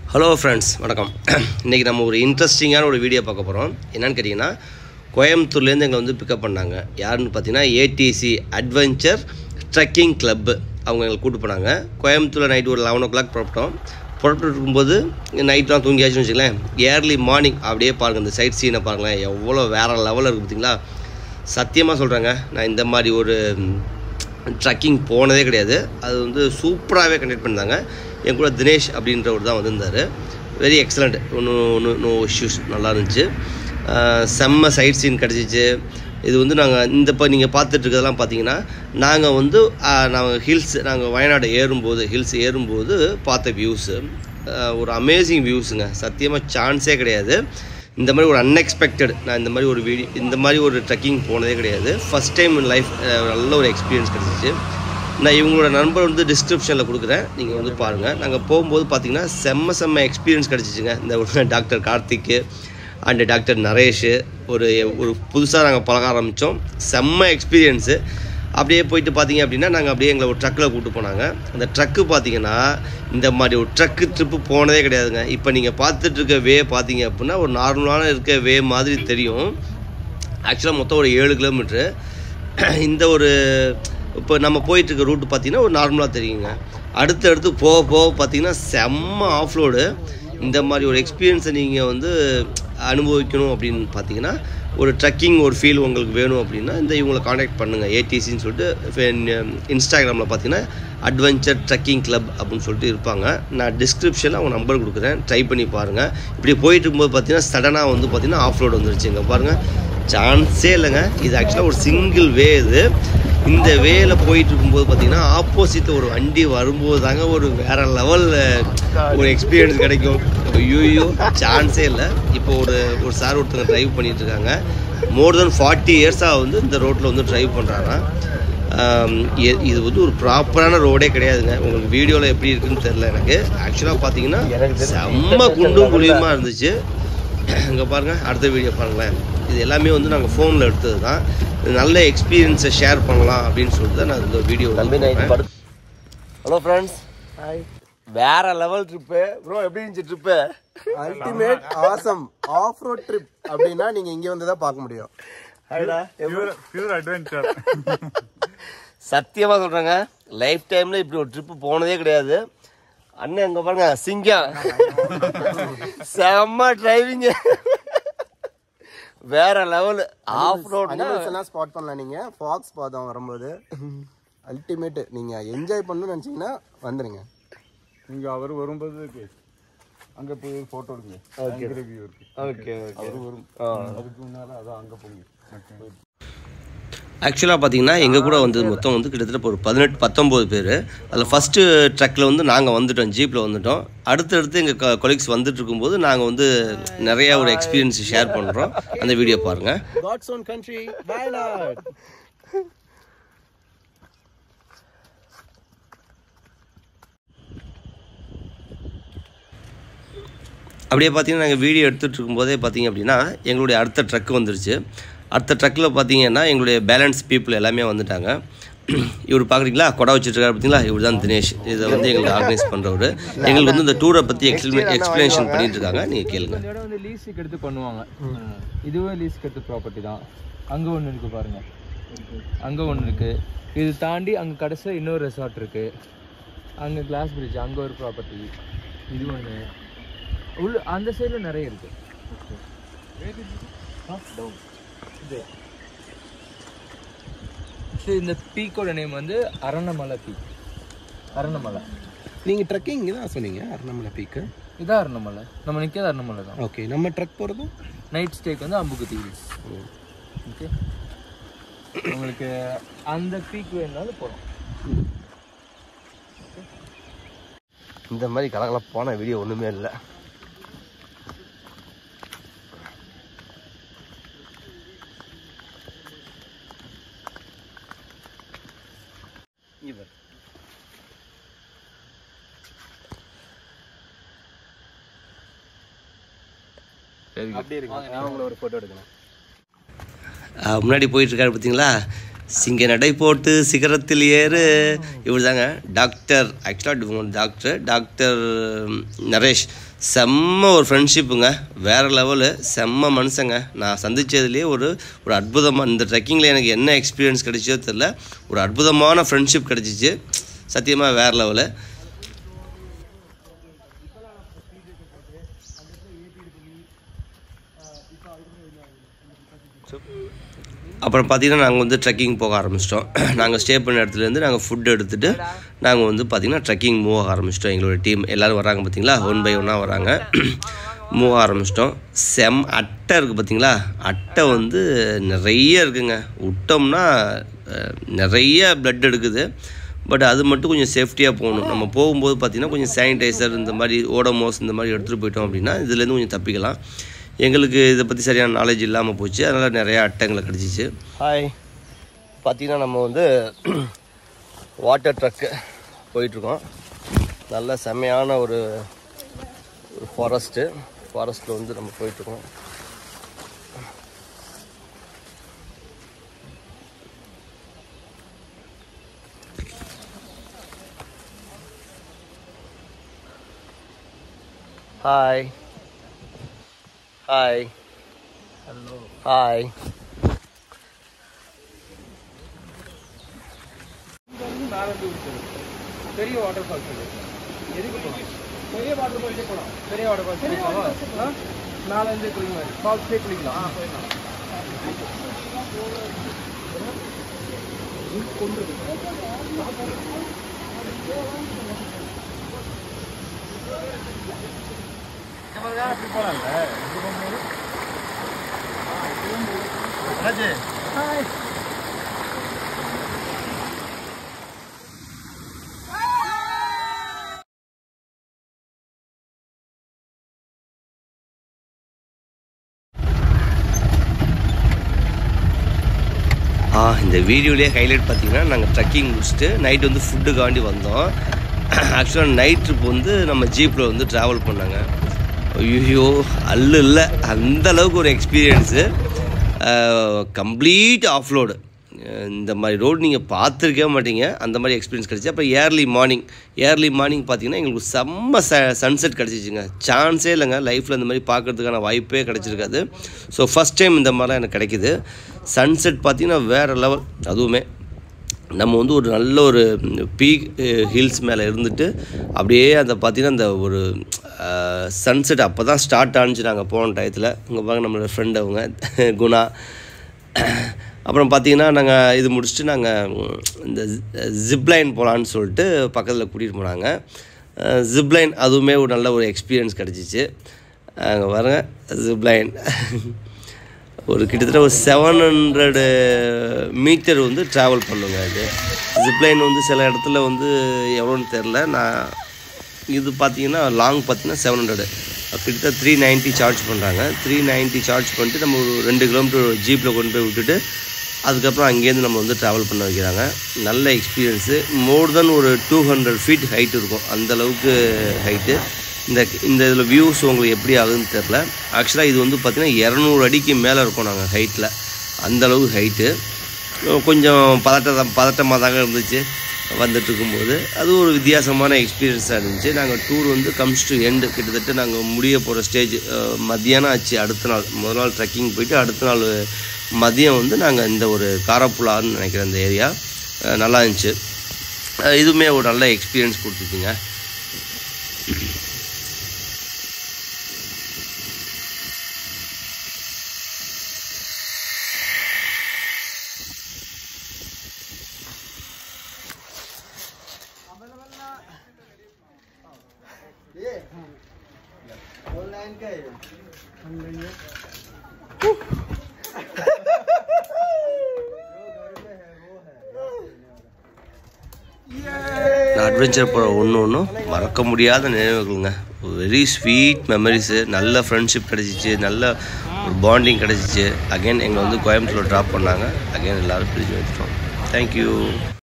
Hello friends வணக்கம் இன்றைக்கி நம்ம ஒரு இன்ட்ரெஸ்டிங்கான ஒரு வீடியோ பார்க்க போகிறோம் என்னன்னு கேட்டிங்கன்னா கோயம்புத்தூர்லேருந்து எங்களை வந்து பிக்கப் பண்ணாங்க யாருன்னு பார்த்தீங்கன்னா ஏடிசி அட்வென்ச்சர் ட்ரெக்கிங் கிளப்பு அவங்க எங்களை கூப்பிட்டு போனாங்க கோயம்புத்தூரில் நைட் ஒரு லெவன் ஓ கிளாக் புறப்பட்டோம் புறப்பட்டு இருக்கும்போது நைட்லாம் தூங்கியாச்சுன்னு வச்சுங்களேன் ஏர்லி மார்னிங் அப்படியே பாருங்கள் இந்த சைட் சீனை பாருங்களேன் எவ்வளோ வேறு லெவலில் இருக்குது பார்த்தீங்களா சத்தியமாக சொல்கிறேங்க நான் இந்த மாதிரி ஒரு ட்ரக்கிங் போனதே கிடையாது அது வந்து சூப்பராகவே கண்டக்ட் பண்ணியிருந்தாங்க என் கூட தினேஷ் அப்படின்றவர் தான் வந்திருந்தார் வெரி எக்ஸலண்ட் ஒன்றும் ஒன்றும் நோ இஷ்யூஸ் நல்லா இருந்துச்சு ஆஹ் செம்ம சைட் சீன் கிடச்சிச்சு இது வந்து நாங்கள் இந்த இப்போ நீங்கள் பார்த்துட்டு இருக்கிறதெல்லாம் பார்த்தீங்கன்னா நாங்கள் வந்து நாங்கள் ஹில்ஸ் நாங்கள் வயநாடு ஏறும்போது ஹில்ஸ் ஏறும்போது பார்த்த வியூஸு ஒரு அமேசிங் வியூஸுங்க சத்தியமாக சான்ஸே கிடையாது இந்த மாதிரி ஒரு அன்எக்ஸ்பெக்டட் நான் இந்த மாதிரி ஒரு வீடியோ இந்த மாதிரி ஒரு ட்ரெக்கிங் போனதே கிடையாது ஃபஸ்ட் டைம் இன் லைஃப் நல்ல ஒரு எக்ஸ்பீரியன்ஸ் கிடச்சிச்சு நான் இவங்களோட நம்பர் வந்து டிஸ்கிரிப்ஷனில் கொடுக்குறேன் நீங்கள் வந்து பாருங்கள் நாங்கள் போகும்போது பார்த்தீங்கன்னா செம்ம செம்ம எக்ஸ்பீரியன்ஸ் கிடச்சிச்சுங்க இந்த ஒரு டாக்டர் கார்த்திக்கு அண்டு டாக்டர் நரேஷ் ஒரு ஒரு புதுசாக நாங்கள் பழக ஆரம்பித்தோம் செம்ம எக்ஸ்பீரியன்ஸு அப்படியே போயிட்டு பார்த்தீங்க அப்படின்னா நாங்கள் அப்படியே எங்களை ஒரு ட்ரக்கில் கூப்பிட்டு போனாங்க அந்த ட்ரக்கு பார்த்தீங்கன்னா இந்த மாதிரி ஒரு ட்ரக்கு ட்ரிப்பு போனதே கிடையாதுங்க இப்போ நீங்கள் பார்த்துட்டு இருக்க வே பார்த்தீங்க அப்படின்னா ஒரு நார்மலான இருக்க வே மாதிரி தெரியும் ஆக்சுவலாக மொத்தம் ஒரு ஏழு கிலோமீட்ரு இந்த ஒரு இப்போ நம்ம போயிட்டு இருக்க ரூட் பார்த்தீங்கன்னா ஒரு நார்மலாக தெரியுங்க அடுத்து அடுத்து போக போக பார்த்தீங்கன்னா செம்ம ஆஃப்லோடு இந்த மாதிரி ஒரு எக்ஸ்பீரியன்ஸை நீங்கள் வந்து அனுபவிக்கணும் அப்படின்னு பார்த்தீங்கன்னா ஒரு ட்ரக்கிங் ஒரு ஃபீல் உங்களுக்கு வேணும் அப்படின்னா இந்த இவங்களை காண்டாக்ட் பண்ணுங்கள் ஏடிசின்னு சொல்லிட்டு இன்ஸ்டாகிராமில் பார்த்தீங்கன்னா அட்வென்ச்சர் ட்ரக்கிங் கிளப் அப்படின்னு சொல்லிட்டு இருப்பாங்க நான் டிஸ்கிரிப்ஷனில் அவங்க நம்பர் கொடுக்குறேன் ட்ரை பண்ணி பாருங்கள் இப்படி போயிட்டு இருக்கும்போது பார்த்தீங்கன்னா சடனாக வந்து பார்த்தீங்கன்னா ஆஃப் ரோடு வந்துருச்சு இங்கே பாருங்கள் சான்ஸே இல்லைங்க இது ஆக்சுவலாக ஒரு சிங்கிள் வே இது இந்த வேல போயிட்டு இருக்கும்போது பார்த்தீங்கன்னா ஆப்போசிட்டில் ஒரு வண்டி வரும்போது தாங்க ஒரு வேற லெவலில் ஒரு எக்ஸ்பீரியன்ஸ் கிடைக்கும் ஐயோ சான்ஸே இல்லை இப்போ ஒரு ஒரு சார் ஒருத்தங்க ட்ரைவ் பண்ணிட்டு இருக்காங்க மோர் தென் ஃபார்ட்டி இயர்ஸாக வந்து இந்த ரோட்டில் வந்து ட்ரைவ் பண்ணுறாங்க இது வந்து ஒரு ப்ராப்பரான ரோடே கிடையாதுங்க உங்களுக்கு வீடியோவில் எப்படி இருக்குன்னு தெரில எனக்கு ஆக்சுவலாக பார்த்தீங்கன்னா செம்ம குண்டும் குழியுமா இருந்துச்சு இங்கே பாருங்கள் அடுத்த வீடியோ பாருங்களேன் இது எல்லாமே வந்து நாங்கள் ஃபோனில் எடுத்தது தான் இது நல்ல எக்ஸ்பீரியன்ஸை ஷேர் பண்ணலாம் அப்படின்னு சொல்லிட்டு தான் நான் இந்த வீடியோ ஹலோ ஃப்ரெண்ட்ஸ் ஹாய் வேற லெவல் ட்ரிப்பு ப்ரோ எப்படி இருந்துச்சு trip ultimate awesome off road trip அப்படின்னா நீங்க இங்க வந்து தான் பார்க்க முடியும் பியூர் அட்வென்ச்சர் சத்தியமாக சொல்கிறேங்க லைஃப் டைமில் இப்படி ஒரு ட்ரிப்பு போனதே கிடையாது அண்ணன் இங்கே பாருங்க சிங்கம் செம்ம டிரைவிங்கு வேற லெவல் ஆஃப் ரோட்னா அனிமல்ஸ் எல்லாம் ஸ்பாட் பண்ணலாம் நீங்க ஃபாக்ஸ் பார்த்தோம் வரும்போது அல்டிமேட் நீங்க என்ஜாய் பண்ணணும்னு நினைச்சீங்கன்னா வந்துருங்க இங்க அவர் வரும்போது அங்க போய் போட்டோ எடுங்க பயங்கர வியூ இருக்கு ஓகே அவர் வரும் அதுக்கு முன்னால அதான் அங்க போங்க ஆக்சுவலாக பார்த்தீங்கன்னா எங்கள் கூட வந்து மொத்தம் வந்து கிட்டத்தட்ட ஒரு பதினெட்டு பத்தொம்போது பேர் அதில் ஃபஸ்ட்டு ட்ரக்கில் வந்து நாங்கள் வந்துட்டோம் ஜீப்பில் வந்துட்டோம் அடுத்தடுத்து எங்கள் கொலீக்ஸ் வந்துட்டு இருக்கும்போது நாங்கள் வந்து நிறையா ஒரு எக்ஸ்பீரியன்ஸ் ஷேர் பண்ணுறோம் அந்த வீடியோ பாருங்கள் காட்ஸ் ஓன் கண்ட்ரி வயநாட் அப்படியே பார்த்தீங்கன்னா நாங்கள் வீடியோ எடுத்துகிட்டு இருக்கும்போதே பார்த்தீங்க அப்படின்னா எங்களுடைய அடுத்த ட்ரக் வந்துருச்சு அடுத்த ட்ரக்கில் பார்த்தீங்கன்னா எங்களுடைய பேலன்ஸ் பீப்புள் எல்லாமே வந்துட்டாங்க இவர் பார்க்குறீங்களா கொடை வச்சுருக்காரு பார்த்தீங்களா இவர் தான் தினேஷ் இதை வந்து எங்களுக்கு ஆர்கனைஸ் பண்ணுறவர் எங்களுக்கு வந்து இந்த டூரை பற்றி எக்ஸ்பிளே எக்ஸ்ப்ளனேஷன் பண்ணிட்டு இருக்காங்க நீங்கள் கேளுங்க இந்த இடம் வந்து லீஸுக்கு எடுத்து பண்ணுவாங்க இதுவே லீஸுக்கு எடுத்து ப்ராப்பர்ட்டி தான் அங்கே ஒன்று இருக்கு பாருங்க அங்கே ஒன்று இருக்கு இது தாண்டி அங்கே கடைசியில் இன்னொரு ரெசார்ட் இருக்கு அங்கே கிளாஸ் பிரிட்ஜ் அங்கே ஒரு ப்ராப்பர்ட்டி இது ஒன்று உள்ள அந்த சைடில் நிறைய இருக்கு ஆ, down. இது So, இந்த பீக்கோட நேம் வந்து அரணமலை பீக் அரணமலை நீங்க ட்ரக்கிங் தான் சொன்னீங்க அருணமலை பீக்கு இதான் அரணமலை நம்ம நிற்கிறது அரணமலை தான் ஓகே நம்ம ட்ரக் போறதும் நைட் ஸ்டேக்கு வந்து அம்புக்குத்தி ஹில்ஸ் ஓகே உங்களுக்கு அந்த பீக் வேணுனாலும் போகலாம் இந்த மாதிரி கலகலாம் போன வீடியோ ஒன்றுமே இல்லை இவர் அப்படியே இருக்கு அவங்கள ஒரு போட்டோ எடுக்கணும் முன்னாடி போயிட்டுருக்காரு பார்த்தீங்களா சிங்க நடை போட்டு சிகரத்தில் ஏறு இவர் தாங்க டாக்டர் ஆக்சுவலாக டாக்டர் டாக்டர் நரேஷ் செம்ம ஒரு ஃப்ரெண்ட்ஷிப்புங்க வேறு லெவலு செம்ம மனுஷங்க நான் சந்தித்ததுலேயே ஒரு ஒரு அற்புதமாக இந்த ட்ரெக்கிங்கில் எனக்கு என்ன எக்ஸ்பீரியன்ஸ் கிடைச்சோ தெரில ஒரு அற்புதமான ஃப்ரெண்ட்ஷிப் கிடச்சிச்சு சத்தியமாக வேறு லெவலு அப்புறம் பார்த்தீங்கன்னா நாங்கள் வந்து ட்ரெக்கிங் போக ஆரம்பிச்சிட்டோம் நாங்கள் ஸ்டே பண்ண இடத்துலேருந்து நாங்கள் ஃபுட் எடுத்துகிட்டு நாங்கள் வந்து பார்த்திங்கன்னா ட்ரெக்கிங் மூவ் ஆக ஆரம்பிச்சிட்டோம் எங்களோட டீம் எல்லோரும் வராங்க பார்த்தீங்களா ஒன் பை ஒன்னாக வராங்க மூவ் ஆரம்பிச்சிட்டோம் செம் அட்டை இருக்குது பார்த்தீங்களா அட்டை வந்து நிறைய இருக்குங்க விட்டோம்னா அஹ், நிறைய blood எடுக்குது பட் அது மட்டும் கொஞ்சம் சேஃப்டியாக போகணும் நம்ம போகும்போது பார்த்திங்கன்னா கொஞ்சம் சானிடைசர் இந்த மாதிரி ஓடோமோஸ் இந்த மாதிரி எடுத்துகிட்டு போயிட்டோம் அப்படின்னா இதுலேருந்து கொஞ்சம் தப்பிக்கலாம் எங்களுக்கு இதை பற்றி சரியான நாலேஜ் இல்லாமல் போச்சு அதனால் நிறையா அட்டைங்களை கிடச்சிச்சு ஹாய் பார்த்தீங்கன்னா நம்ம வந்து வாட்டர் ட்ரக்கு போயிட்டுருக்கோம் நல்ல செம்மையான ஒரு ஒரு ஃபாரஸ்ட்டு ஃபாரஸ்ட்டில் வந்து நம்ம போயிட்டுருக்கோம் ஹாய் ஹாய் ஹலோ ஹாய் பெரிய வாட்டர் ஃபால்ஸ் எதுக்கு போகலாம் பெரிய வாட்டர் ஃபால்ஸே போகலாம் பெரிய வாட்டர் ஃபால்ஸ் போகலாம் நாலஞ்சு குளிங்க மாதிரி ஃபால்ஸ்லேயே குளிக்கலாம் ஆ இந்த வீடியோலேயே ஹைலைட் பார்த்தீங்கன்னா நாங்கள் ட்ரக்கிங் முடிச்சுட்டு நைட் வந்து ஃபுட்டுக்காண்டி வந்தோம் ஆக்சுவலாக நைட் ட்ரிப் வந்து நம்ம ஜீப்பில் வந்து ட்ராவல் பண்ணாங்க ஐயோ அல்லு இல்லை அந்த அளவுக்கு ஒரு எக்ஸ்பீரியன்ஸு கம்ப்ளீட் ஆஃப்லோடு இந்த மாதிரி ரோடு நீங்கள் பார்த்துருக்கவே மாட்டீங்க அந்த மாதிரி எக்ஸ்பீரியன்ஸ் கிடச்சி அப்புறம் ஏர்லி மார்னிங் ஏர்லி மார்னிங் பார்த்தீங்கன்னா எங்களுக்கு செம்ம ச சன்செட் கிடச்சிச்சுங்க சான்ஸே இல்லைங்க லைஃப்பில் இந்த மாதிரி பார்க்கறதுக்கான வாய்ப்பே கிடச்சிருக்காது ஸோ ஃபஸ்ட் டைம் இந்த மாதிரிலாம் எனக்கு கிடைக்குது சன்செட் பார்த்தீங்கன்னா வேறு லெவல் அதுவுமே நம்ம வந்து ஒரு நல்ல ஒரு பீக் ஹில்ஸ் மேலே இருந்துட்டு அப்படியே அந்த பார்த்தீங்கன்னா அந்த ஒரு சன்செட் அப்போ தான் ஸ்டார்ட் ஆனிச்சு நாங்கள் போன டயத்தில் இங்கே பாருங்க நம்மளோட ஃப்ரெண்ட் அவங்க குணா அப்புறம் பார்த்தீங்கன்னா நாங்கள் இது முடிச்சுட்டு நாங்கள் இந்த ஜிப்லைன் போகலான்னு சொல்லிட்டு பக்கத்தில் கூட்டிகிட்டு போனாங்க ஜிப்லைன் அதுவுமே ஒரு நல்ல ஒரு எக்ஸ்பீரியன்ஸ் கிடச்சிச்சு அங்கே பாருங்க ஜிப்லைன் ஒரு கிட்டத்தட்ட ஒரு செவன் ஹண்ட்ரடு மீட்டர் வந்து ட்ராவல் பண்ணுங்க இது ஜிப்லைன் வந்து சில இடத்துல வந்து எவ்வளோன்னு தெரில நான் இது பார்த்தீங்கன்னா லாங் பார்த்தீங்கன்னா செவன் ஹண்ட்ரடு கிட்டத்தட்ட த்ரீ நைன்ட்டி சார்ஜ் பண்ணுறாங்க த்ரீ நைன்ட்டி சார்ஜ் பண்ணிட்டு நம்ம ஒரு ரெண்டு கிலோமீட்டர் ஜீப்பில் கொண்டு போய் விட்டுட்டு அதுக்கப்புறம் அங்கேருந்து நம்ம வந்து ட்ராவல் பண்ண வைக்கிறாங்க நல்ல எக்ஸ்பீரியன்ஸு மோர் தென் ஒரு டூ ஹண்ட்ரட் ஃபீட் ஹைட் இருக்கும் அந்த அளவுக்கு ஹைட்டு இந்த இந்த இதில் வியூஸ் உங்களுக்கு எப்படி ஆகுதுன்னு தெரில ஆக்சுவலாக இது வந்து பார்த்திங்கன்னா இரநூறு அடிக்கு மேலே இருக்கும் நாங்கள் ஹைட்டில் அந்த அளவுக்கு ஹைட்டு கொஞ்சம் பதட்டம் பதட்டமாக தாங்க இருந்துச்சு வந்துட்டு இருக்கும்போது அது ஒரு வித்தியாசமான எக்ஸ்பீரியன்ஸாக இருந்துச்சு நாங்கள் டூர் வந்து கம்ஸ் டு எண்டு கிட்டத்தட்ட நாங்கள் முடிய போகிற ஸ்டேஜ் மத்தியானம் ஆச்சு அடுத்த நாள் முதல் நாள் ட்ரெக்கிங் போயிட்டு அடுத்த நாள் மதியம் வந்து நாங்கள் இந்த ஒரு காரப்புலான்னு நினைக்கிறேன் இந்த ஏரியா நல்லா இருந்துச்சு அஹ் இதுவுமே ஒரு நல்ல எக்ஸ்பீரியன்ஸ் கொடுத்துச்சுங்க நான் அட்வென்ச்சர் போகிற ஒன்று ஒன்றும் மறக்க முடியாத நினைவுகள்ங்க வெரி ஸ்வீட் மெமரிஸு நல்ல ஃப்ரெண்ட்ஷிப் கிடச்சிச்சு நல்ல ஒரு பாண்டிங் கிடச்சிச்சு அகைன் எங்களை வந்து கோயம்புத்தூர் ட்ராப் பண்ணாங்க அகைன் எல்லோரும் பிரிஞ்சு வந்துட்டோம் தேங்க்யூ